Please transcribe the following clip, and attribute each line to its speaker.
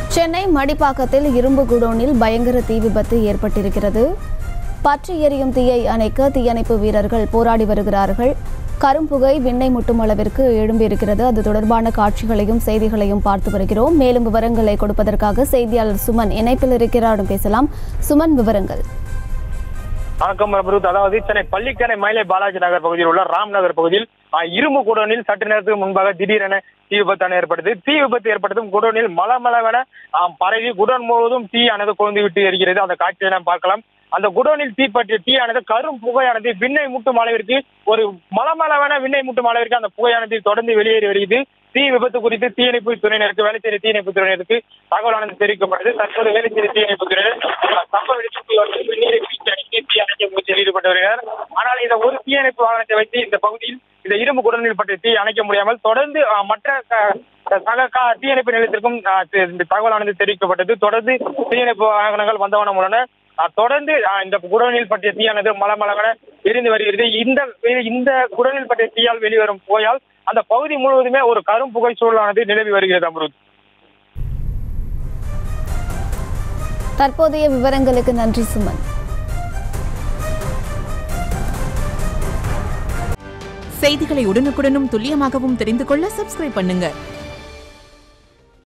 Speaker 1: சென்னை மடிப்பாக்கத்தில் இரும்பு குடோனில் பயங்கர தீ விபத்து ஏற்பட்டிருக்கிறது பற்றி எரியும் தீயை அணைக்க தீயணைப்பு வீரர்கள் போராடி வருகிறார்கள் கரும்புகை விண்ணை முட்டும் அளவிற்கு எழும்பியிருக்கிறது அது தொடர்பான காட்சிகளையும் செய்திகளையும் பார்த்து வருகிறோம் மேலும் விவரங்களை கொடுப்பதற்காக செய்தியாளர் சுமன் இணைப்பில் இருக்கிறார் பேசலாம் சுமன் விவரங்கள்
Speaker 2: வணக்கம் பிரபுத் அதாவது சென்னை பள்ளிக்கரை மயிலை பாலாஜி நகர் பகுதியில் உள்ள ராம் நகர் பகுதியில் ஆ, இரும்பு குடோனில் சற்று நேரத்துக்கு முன்பாக திடீரென தீ விபத்தான ஏற்பட்டது தீ விபத்து ஏற்பட்டதும் குடோனில் மலமளவென ஆ, பரவி குடோன் முழுவதும் தீயானது கொழுந்து விட்டு எரிகிறது அந்த காட்சியை நாம் பார்க்கலாம் அந்த குடோனில் தீ பற்றிய தீயானது கரும் புகையானது விண்ணை முட்டும் அளவிற்கு ஒரு மலமளவென விண்ணை முட்டும் அளவிற்கு அந்த புகையானது தொடர்ந்து வெளியேறி வருகிறது தீ விபத்து குறித்து தீயணைப்பு துறையினருக்கு வேலைச்சேரி தீயணைப்பு துறையினருக்கு தகவலானது தெரிவிக்கப்பட்டது தற்போது வேலைச்சேரி தீயணைப்பு துறையினர் சம்பவ இடத்துக்கு வந்து வெந்நீரை பீச்சி அடித்து தீ அணைக்க முயற்சியில் ஈடுபட்டு வருகிறார் ஆனால் இந்த ஒரு தீயணைப்பு வாகனத்தை வைத்து இந்த பகுதியில் இந்த இரும்பு குடலில் பற்றிய தீ அணைக்க முடியாமல் தொடர்ந்து அஹ், மற்ற க- சக கா- தீயணைப்பு நிலையத்திற்கும் அஹ், தி- இந்த தகவலானது தெரிவிக்கப்பட்டது தொடர்ந்து தீயணைப்பு வாகனங்கள் வந்தவனம் உள்ளன அஹ், தொடர்ந்து அஹ், இந்த குடோனில் பற்றிய தீயானது மலமளவென எரிந்து வருகிறது இந்த இந்த குடோனில் பற்றிய தீயால் வெளிவரும் புகையால் அந்த பகுதி முழுவதுமே ஒரு கரும் புகை சூழலானது நிலவி வருகிறது அம்ருத்
Speaker 1: தற்போதைய விவரங்களுக்கு நன்றி சுமன்
Speaker 3: செய்திகளை உடனுக்குடனும் துல்லியமாகவும் தெரிந்து கொள்ள சப்ஸ்கிரைப் பண்ணுங்க